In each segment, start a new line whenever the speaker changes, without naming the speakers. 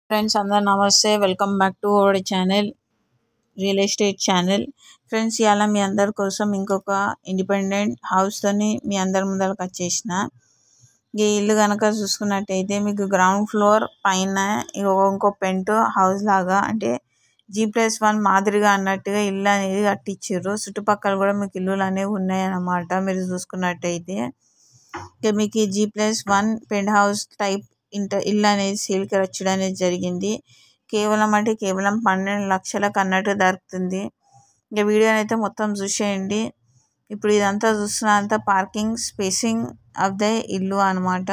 friends అందరు నమస్తే welcome back to our channel real estate channel friends ఇవాళ మీ అందరి కోసం ఇంకొక ఇండిపెండెంట్ హౌస్తోని మీ అందరి ముందరకు వచ్చేసిన ఈ ఇల్లు కనుక చూసుకున్నట్టయితే మీకు గ్రౌండ్ ఫ్లోర్ పైన ఇగో ఇంకో పెంట్ హౌస్ లాగా అంటే జీ ప్లస్ వన్ మాదిరిగా అన్నట్టుగా ఇల్లు అనేది కట్టించారు చుట్టుపక్కల కూడా మీకు ఇల్లులు అనేవి ఉన్నాయి అన్నమాట మీరు చూసుకున్నట్టయితే ఇక మీకు G plus one penthouse type ఇంట ఇల్లు అనేది సేల్కి వచ్చడం అనేది జరిగింది కేవలం అంటే కేవలం పన్నెండు లక్షలకు అన్నట్టు దొరుకుతుంది ఇక వీడియోని అయితే మొత్తం చూసేయండి ఇప్పుడు ఇదంతా చూస్తున్నంత పార్కింగ్ స్పేసింగ్ ఆఫ్ ద ఇల్లు అనమాట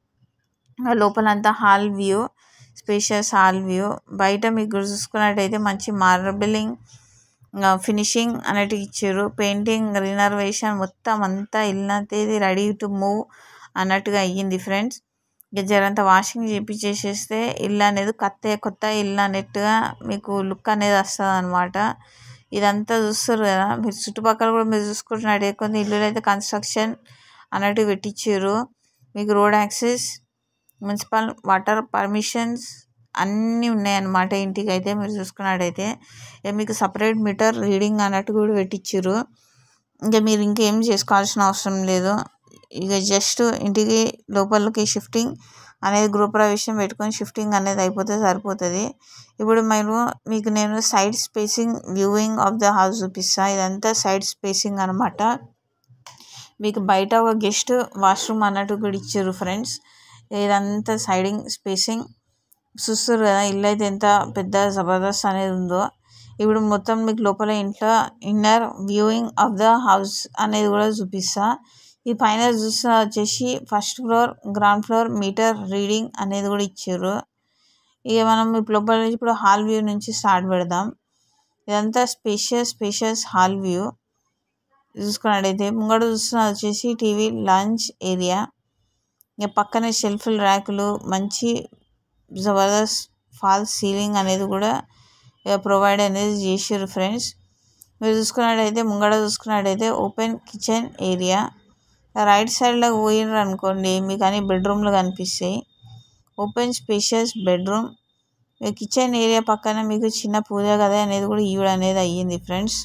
లోపలంతా hall view spacious hall view బయట మీకు చూసుకున్నట్టయితే మంచి మార్బలింగ్ ఫినిషింగ్ అన్నట్టు ఇచ్చారు పెయింటింగ్ రినర్వేషన్ మొత్తం అంతా ఇల్లు అంతా రెడీ టు మూవ్ అన్నట్టుగా అయ్యింది ఫ్రెండ్స్ ఇక జరంతా వాషింగ్ చేపించేసేస్తే ఇల్లు అనేది కొత్త కొత్త ఇల్లు అన్నట్టుగా మీకు లుక్ అనేది వస్తుంది అనమాట ఇదంతా చూస్తారు కదా మీరు చుట్టుపక్కల కూడా మీరు చూసుకుంటున్నట్టు కొన్ని ఇల్లులు అయితే కన్స్ట్రక్షన్ అన్నట్టు పెట్టించారు మీకు road access municipal water permissions అన్నీ ఉన్నాయన్నమాట ఇంటికి అయితే మీరు చూసుకున్నట్టయితే ఇక మీకు సపరేట్ మీటర్ రీడింగ్ అన్నట్టు కూడా పెట్టించారు ఇంకా మీరు ఇంకేం చేసుకోవాల్సిన అవసరం లేదు ఇక జస్ట్ ఇంటికి లోపలికి షిఫ్టింగ్ అనేది గృహప్రవేశం పెట్టుకొని షిఫ్టింగ్ అనేది అయిపోతే సరిపోతుంది ఇప్పుడు మీరు మీకు నేను side spacing viewing of the house చూపిస్తాను ఇదంతా సైడ్ స్పేసింగ్ అనమాట మీకు బయట ఒక గెస్ట్ వాష్రూమ్ అన్నట్టు కూడా ఇచ్చారు ఫ్రెండ్స్ ఇదంతా సైడింగ్ స్పేసింగ్ చూస్తారు కదా ఇల్లు అయితే ఎంత పెద్ద జబర్దస్త్ అనేది ఉందో ఇప్పుడు మొత్తం మీకు లోపల ఇంట్లో inner viewing of the house అనేది కూడా చూపిస్తా ఈ పైన చూస్తున్న వచ్చేసి first floor ground floor meter reading అనేది కూడా ఇచ్చారు ఇక మనం ఇప్పుడు లోపల ఇప్పుడు హాల్ వ్యూ నుంచి స్టార్ట్ పెడదాం ఇదంతా స్పేషియస్ స్పేషియస్ హాల్ వ్యూ చూసుకున్నట్టయితే ముంగడు చూస్తున్న వచ్చేసి టీవీ లంచ్ ఏరియా ఇక పక్కనే షెల్ఫ్ ర్యాకులు మంచి జబర్దస్త్ ఫాల్స్ సీలింగ్ అనేది కూడా ప్రొవైడ్ అనేది చేసారు ఫ్రెండ్స్ మీరు చూసుకున్నట్టయితే ముంగడ చూసుకున్నట్టయితే ఓపెన్ కిచెన్ ఏరియా రైట్ సైడ్లో పోయినారు అనుకోండి మీకు అన్ని బెడ్రూమ్లు కనిపిస్తాయి open spacious bedroom kitchen area పక్కన మీకు చిన్న పూజ గది అనేది కూడా ఈవిడ అనేది అయ్యింది ఫ్రెండ్స్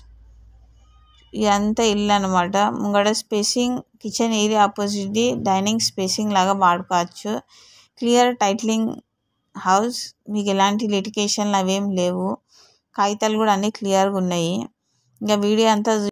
ఇదంతా ఇల్లు అనమాట ముంగడ స్పేసింగ్ కిచెన్ ఏరియా ఆపోజిట్ది డైనింగ్ స్పేసింగ్ లాగా వాడుకోవచ్చు క్లియర్ టైటిలింగ్ హౌస్ మీకు ఎలాంటి లిటికేషన్లు అవేం లేవు కాగితాలు కూడా అన్నీ క్లియర్గా ఉన్నాయి ఇంకా వీడియో అంతా